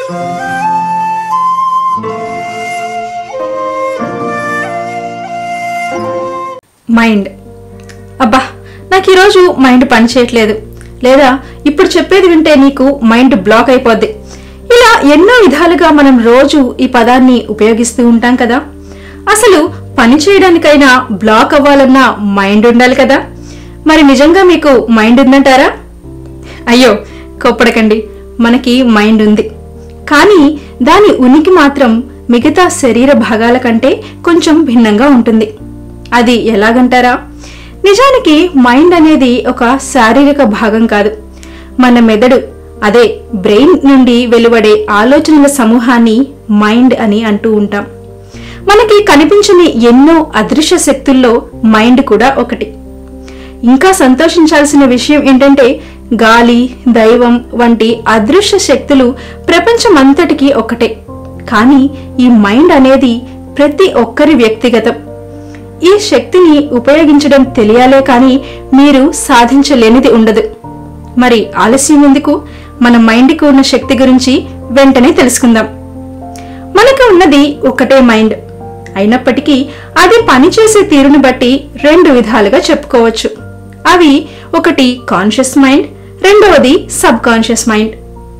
mind అబ్బా నాకు ఈరోజు మైండ్ పని చేయట్లేదు లేదా ఇప్పుడు చెప్పేది వింటే నీకు మైండ్ బ్లాక్ అయిపోద్ది ఇలా ఎన్నో విధాలుగా మనం రోజు ఈ పదాన్ని ఉపయోగిస్తూ ఉంటాం కదా అసలు పని చేయడానికైనా బ్లాక్ అవ్వాలన్నా మైండ్ ఉండాలి కదా మరి నిజంగా మీకు మైండ్ ఉందంటారా అయ్యో కోప్పడకండి మనకి మైండ్ ఉంది కానీ దాని ఉనికి మాత్రం మిగతా శరీర భాగాల కంటే కొంచెం భిన్నంగా ఉంటుంది అది ఎలాగంటారా నిజానికి మైండ్ అనేది ఒక శారీరక భాగం కాదు మన మెదడు అదే బ్రెయిన్ నుండి వెలువడే ఆలోచనల సమూహాన్ని మైండ్ అని అంటూ ఉంటాం మనకి కనిపించని ఎన్నో అదృశ్య శక్తుల్లో మైండ్ కూడా ఒకటి ఇంకా సంతోషించాల్సిన విషయం ఏంటంటే గాలి దైవం వంటి అదృశ్య శక్తులు ప్రపంచమంతటికీ ఒకటే కానీ ఈ మైండ్ అనేది ప్రతి ఒక్కరి వ్యక్తిగతం ఈ శక్తిని ఉపయోగించడం తెలియాలే కానీ మీరు సాధించలేనిది ఉండదు మరి ఆలస్యం ఎందుకు మన మైండ్కి ఉన్న శక్తి గురించి వెంటనే తెలుసుకుందాం మనకు ఉన్నది ఒకటే మైండ్ అయినప్పటికీ అది పనిచేసే తీరుని బట్టి రెండు విధాలుగా చెప్పుకోవచ్చు అవి ఒకటి కాన్షియస్ మైండ్ రెండవది subconscious mind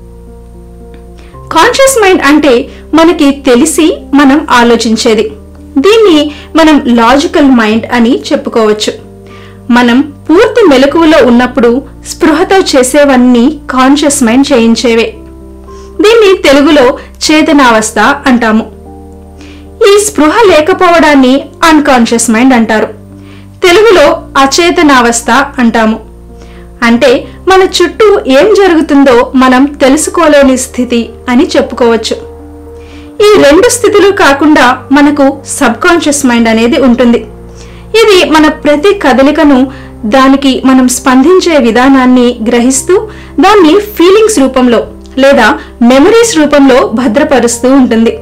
conscious mind అంటే మనకి తెలిసి మనం ఆలోచించేది దీన్ని మనం లాజికల్ మైండ్ అని చెప్పుకోవచ్చు మనం పూర్తి మెలకువలో ఉన్నప్పుడు స్పృహతో చేసేవన్నీ కాన్షియస్ మైండ్ చేయించేవే దీన్ని తెలుగులో చేతనావస్థ అంటాము ఈ స్పృహ లేకపోవడాన్ని అన్కాన్షియస్ మైండ్ అంటారు తెలుగులో అచేతనావస్థ అంటాము అంటే మన చుట్టూ ఏం జరుగుతుందో మనం తెలుసుకోలేని స్థితి అని చెప్పుకోవచ్చు ఈ రెండు స్థితులు కాకుండా మనకు సబ్ కాన్షియస్ మైండ్ అనేది ఉంటుంది ఇది మన ప్రతి కదలికను దానికి మనం స్పందించే విధానాన్ని గ్రహిస్తూ దాన్ని ఫీలింగ్స్ రూపంలో లేదా మెమరీస్ రూపంలో భద్రపరుస్తూ ఉంటుంది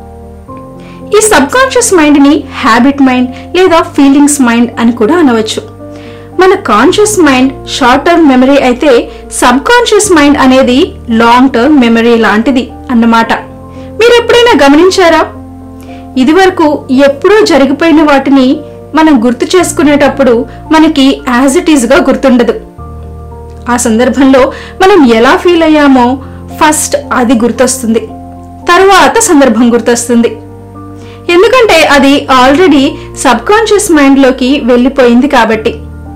ఈ సబ్ కాన్షియస్ మైండ్ ని హ్యాబిట్ మైండ్ లేదా ఫీలింగ్స్ మైండ్ అని కూడా అనవచ్చు మన conscious mind short term memory అయితే సబ్ కాన్షియస్ మైండ్ అనేది లాంగ్ టర్మ్ మెమరీ లాంటిది అన్నమాట మీరు ఎప్పుడైనా గమనించారా ఇదివరకు ఎప్పుడో జరిగిపోయిన వాటిని మనం గుర్తు చేసుకునేటప్పుడు మనకి యాజ్ ఇట్ ఈజ్ గా గుర్తుండదు ఆ సందర్భంలో మనం ఎలా ఫీల్ అయ్యామో ఫస్ట్ అది గుర్తొస్తుంది తర్వాత సందర్భం గుర్తొస్తుంది ఎందుకంటే అది ఆల్రెడీ సబ్ కాన్షియస్ మైండ్లోకి వెళ్ళిపోయింది కాబట్టి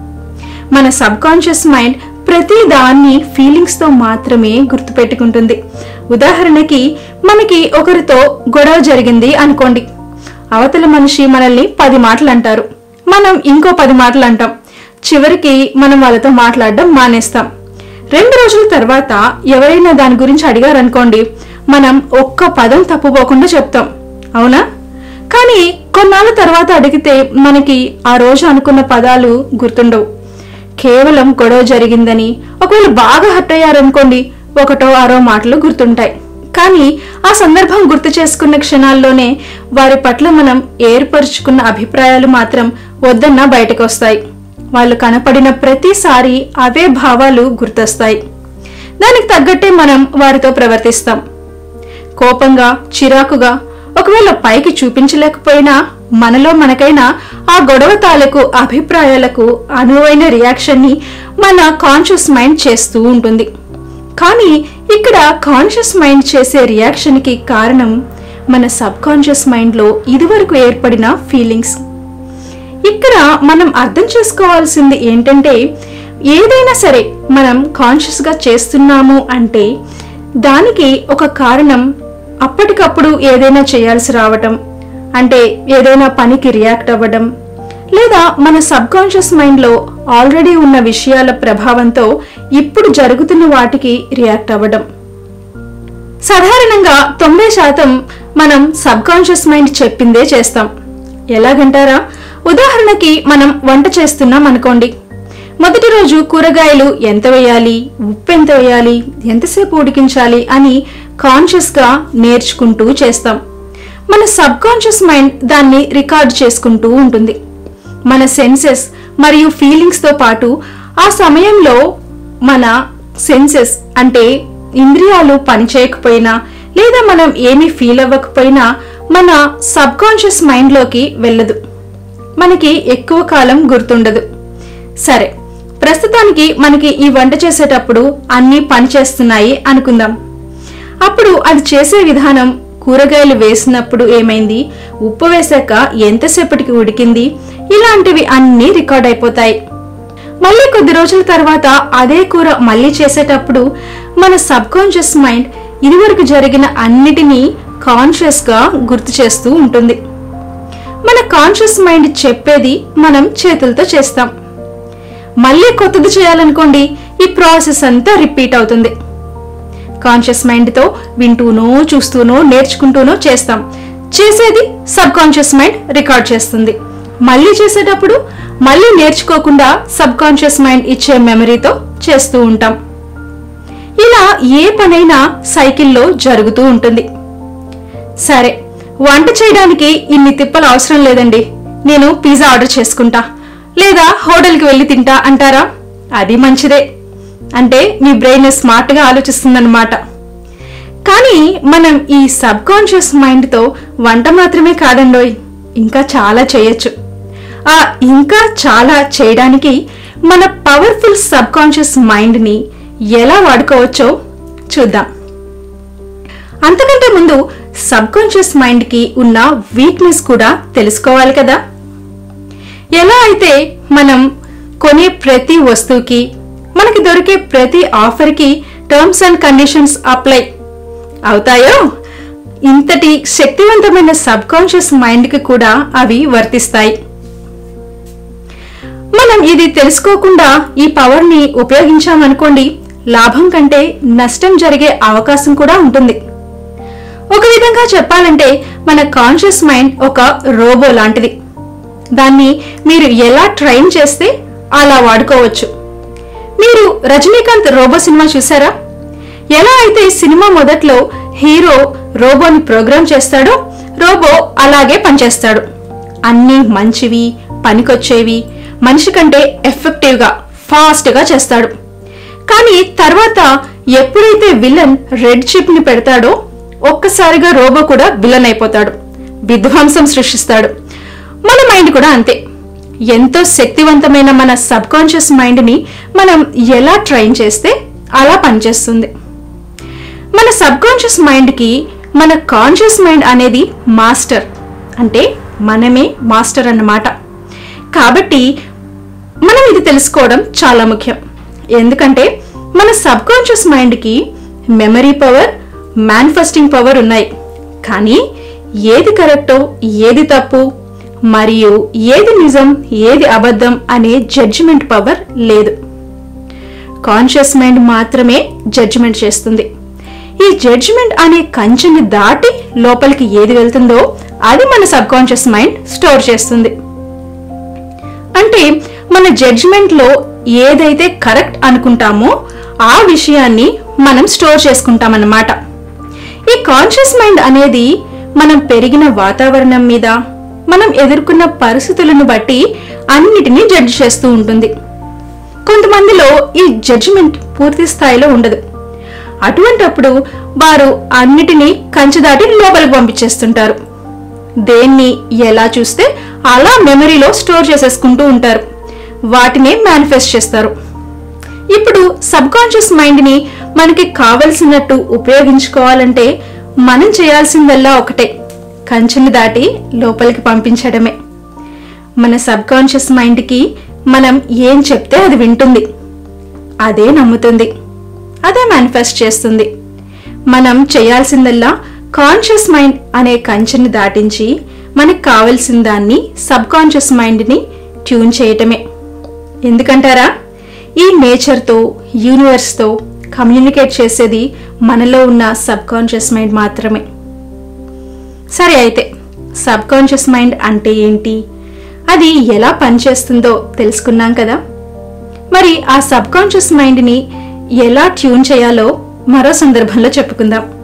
మన సబ్ కాన్షియస్ మైండ్ ప్రతి దాన్ని ఫీలింగ్స్తో మాత్రమే గుర్తుపెట్టుకుంటుంది ఉదాహరణకి మనకి ఒకరితో గొడవ జరిగింది అనుకోండి అవతల మనిషి మనల్ని పది మాటలు అంటారు మనం ఇంకో పది మాటలు అంటాం చివరికి మనం వాళ్ళతో మాట్లాడడం మానేస్తాం రెండు రోజుల తర్వాత ఎవరైనా దాని గురించి అడిగారనుకోండి మనం ఒక్క పదం తప్పుపోకుండా చెప్తాం అవునా కానీ కొన్నాళ్ళ తర్వాత అడిగితే మనకి ఆ రోజు అనుకున్న పదాలు గుర్తుండవు కేవలం గొడవ జరిగిందని ఒకవేళ బాగా హర్ట్ అయ్యారనుకోండి ఒకటో ఆరో మాటలు గుర్తుంటాయి కానీ ఆ సందర్భం గుర్తు చేసుకున్న క్షణాల్లోనే వారి పట్ల మనం ఏర్పరుచుకున్న అభిప్రాయాలు మాత్రం వద్దన్నా బయటకు వస్తాయి వాళ్ళు కనపడిన ప్రతిసారి అవే భావాలు గుర్తొస్తాయి దానికి తగ్గట్టే మనం వారితో ప్రవర్తిస్తాం కోపంగా చిరాకుగా ఒకవేళ పైకి చూపించలేకపోయినా మనలో మనకైనా ఆ గొడవ తాలూకు అభిప్రాయాలకు అనువైన రియాక్షన్ ని మన కాన్షియస్ మైండ్ చేస్తూ ఉంటుంది కానీ ఇక్కడ కాన్షియస్ మైండ్ చేసే రియాక్షన్ కి కారణం మన సబ్ కాన్షియస్ మైండ్ లో ఇదివరకు ఏర్పడిన ఫీలింగ్స్ ఇక్కడ మనం అర్థం చేసుకోవాల్సింది ఏంటంటే ఏదైనా సరే మనం కాన్షియస్ గా చేస్తున్నాము అంటే దానికి ఒక కారణం అప్పటికప్పుడు ఏదైనా చేయాల్సి రావటం అంటే ఏదైనా పనికి రియాక్ట్ అవ్వడం లేదా మన సబ్ కాన్షియస్ మైండ్లో ఆల్రెడీ ఉన్న విషయాల ప్రభావంతో ఇప్పుడు జరుగుతున్న వాటికి రియాక్ట్ అవ్వడం సాధారణంగా తొంభై శాతం మనం సబ్ కాన్షియస్ మైండ్ చెప్పిందే చేస్తాం ఎలాగంటారా ఉదాహరణకి మనం వంట చేస్తున్నాం అనుకోండి మొదటి రోజు కూరగాయలు ఎంత వేయాలి ఉప్పు ఎంత వేయాలి ఎంతసేపు ఉడికించాలి అని కాన్షియస్గా నేర్చుకుంటూ చేస్తాం మన సబ్ కాన్షియస్ మైండ్ దాన్ని రికార్డ్ చేసుకుంటూ ఉంటుంది మన సెన్సెస్ మరియు ఫీలింగ్స్తో పాటు ఆ సమయంలో మన సెన్సెస్ అంటే ఇంద్రియాలు పనిచేయకపోయినా లేదా మనం ఏమీ ఫీల్ అవ్వకపోయినా మన సబ్ కాన్షియస్ మైండ్లోకి వెళ్ళదు మనకి ఎక్కువ కాలం గుర్తుండదు సరే ప్రస్తుతానికి మనకి ఈ వంట చేసేటప్పుడు అన్నీ పనిచేస్తున్నాయి అనుకుందాం అప్పుడు అది చేసే విధానం కూరగాయలు వేసినప్పుడు ఏమైంది ఉప్పు వేశాక ఎంతసేపటికి ఉడికింది ఇలాంటివి అన్నీ రికార్డ్ అయిపోతాయి మళ్ళీ కొద్ది రోజుల తర్వాత అదే కూర మళ్ళీ చేసేటప్పుడు మన సబ్ కాన్షియస్ మైండ్ ఇదివరకు జరిగిన అన్నిటినీ కాన్షియస్ గా గుర్తు చేస్తూ ఉంటుంది మన కాన్షియస్ మైండ్ చెప్పేది మనం చేతులతో చేస్తాం మళ్ళీ కొత్తది చేయాలనుకోండి ఈ ప్రాసెస్ అంతా రిపీట్ అవుతుంది కాన్షియస్ మైండ్తో వింటూనో చూస్తూనో నేర్చుకుంటూనో చేస్తాం చేసేది సబ్ కాన్షియస్ మైండ్ రికార్డ్ చేస్తుంది మళ్ళీ చేసేటప్పుడు మళ్ళీ నేర్చుకోకుండా సబ్ కాన్షియస్ మైండ్ ఇచ్చే మెమరీతో చేస్తూ ఉంటాం ఇలా ఏ పనైనా సైకిల్లో జరుగుతూ ఉంటుంది సరే వంట చేయడానికి ఇన్ని తిప్పలు అవసరం లేదండి నేను పిజ్జా ఆర్డర్ చేసుకుంటా లేదా హోటల్కి వెళ్ళి తింటా అంటారా అది మంచిదే అంటే మీ బ్రెయిన్ స్మార్ట్గా ఆలోచిస్తుందన్నమాట కానీ మనం ఈ సబ్ కాన్షియస్ మైండ్తో వంట మాత్రమే కాదండోయ్ ఇంకా చాలా చేయొచ్చు ఆ ఇంకా చాలా చేయడానికి మన పవర్ఫుల్ సబ్ కాన్షియస్ మైండ్ని ఎలా వాడుకోవచ్చో చూద్దాం అంతకంటే ముందు సబ్ కాన్షియస్ మైండ్కి ఉన్న వీక్నెస్ కూడా తెలుసుకోవాలి కదా ఎలా అయితే మనం కొనే ప్రతి వస్తువుకి మనకి దొరికే ప్రతి ఆఫర్కి టర్మ్స్ అండ్ కండిషన్స్ అప్లై అవుతాయో ఇంతటి శక్తివంతమైన సబ్ కాన్షియస్ మైండ్కి కూడా అవి వర్తిస్తాయి మనం ఇది తెలుసుకోకుండా ఈ పవర్ని ఉపయోగించామనుకోండి లాభం కంటే నష్టం జరిగే అవకాశం కూడా ఉంటుంది ఒక విధంగా చెప్పాలంటే మన కాన్షియస్ మైండ్ ఒక రోబో లాంటిది దాన్ని మీరు ఎలా ట్రైన్ చేస్తే అలా వాడుకోవచ్చు మీరు రజనీకాంత్ రోబో సినిమా చూసారా ఎలా అయితే సినిమా మొదట్లో హీరో రోబోని ప్రోగ్రామ్ చేస్తాడో రోబో అలాగే పనిచేస్తాడు అన్నీ మంచివి పనికొచ్చేవి మనిషి కంటే ఎఫెక్టివ్గా ఫాస్ట్గా చేస్తాడు కానీ తర్వాత ఎప్పుడైతే విలన్ రెడ్ చిప్ ని పెడతాడో ఒక్కసారిగా రోబో కూడా విలన్ అయిపోతాడు విధ్వంసం సృష్టిస్తాడు మన మైండ్ కూడా అంతే ఎంతో శక్తివంతమైన మన సబ్ కాన్షియస్ మైండ్ని మనం ఎలా ట్రైన్ చేస్తే అలా పనిచేస్తుంది మన సబ్ కాన్షియస్ మైండ్కి మన కాన్షియస్ మైండ్ అనేది మాస్టర్ అంటే మనమే మాస్టర్ అన్నమాట కాబట్టి మనం ఇది తెలుసుకోవడం చాలా ముఖ్యం ఎందుకంటే మన సబ్ కాన్షియస్ మైండ్కి మెమరీ పవర్ మేనిఫెస్టింగ్ పవర్ ఉన్నాయి కానీ ఏది కరెక్టో ఏది తప్పు మరియు ఏది నిజం ఏది అబద్ధం అనే జడ్జిమెంట్ పవర్ లేదు కాన్షియస్ మైండ్ మాత్రమే జడ్జిమెంట్ చేస్తుంది ఈ జడ్జిమెంట్ అనే కంచెని దాటి లోపలికి ఏది వెళ్తుందో అది మన సబ్ కాన్షియస్ మైండ్ స్టోర్ చేస్తుంది అంటే మన జడ్జిమెంట్ లో ఏదైతే కరెక్ట్ అనుకుంటామో ఆ విషయాన్ని మనం స్టోర్ చేసుకుంటామన్నమాట ఈ కాన్షియస్ మైండ్ అనేది మనం పెరిగిన వాతావరణం మీద మనం ఎదుర్కొన్న పరిస్థితులను బట్టి అన్నిటినీ జడ్జ్ చేస్తూ ఉంటుంది కొంతమందిలో ఈ జడ్జిమెంట్ పూర్తి స్థాయిలో ఉండదు అటువంటప్పుడు వారు అన్నిటినీ కంచె దాటి లోపలికి పంపించేస్తుంటారు దేన్ని ఎలా చూస్తే అలా మెమరీలో స్టోర్ చేసేసుకుంటూ ఉంటారు వాటినే మేనిఫెస్ట్ చేస్తారు ఇప్పుడు సబ్ కాన్షియస్ మైండ్ని మనకి కావలసినట్టు ఉపయోగించుకోవాలంటే మనం చేయాల్సిందల్లా ఒకటే కంచెని దాటి లోపలికి పంపించడమే మన సబ్ కాన్షియస్ మైండ్కి మనం ఏం చెప్తే అది వింటుంది అదే నమ్ముతుంది అదే మేనిఫెస్ట్ చేస్తుంది మనం చేయాల్సిందల్లా కాన్షియస్ మైండ్ అనే కంచెని దాటించి మనకు కావలసిన దాన్ని సబ్ కాన్షియస్ మైండ్ని ట్యూన్ చేయటమే ఎందుకంటారా ఈ నేచర్తో యూనివర్స్తో కమ్యూనికేట్ చేసేది మనలో ఉన్న సబ్ కాన్షియస్ మైండ్ మాత్రమే సరే అయితే సబ్ కాన్షియస్ మైండ్ అంటే ఏంటి అది ఎలా పనిచేస్తుందో తెలుసుకున్నాం కదా మరి ఆ సబ్ కాన్షియస్ మైండ్ని ఎలా ట్యూన్ చేయాలో మరో సందర్భంలో చెప్పుకుందాం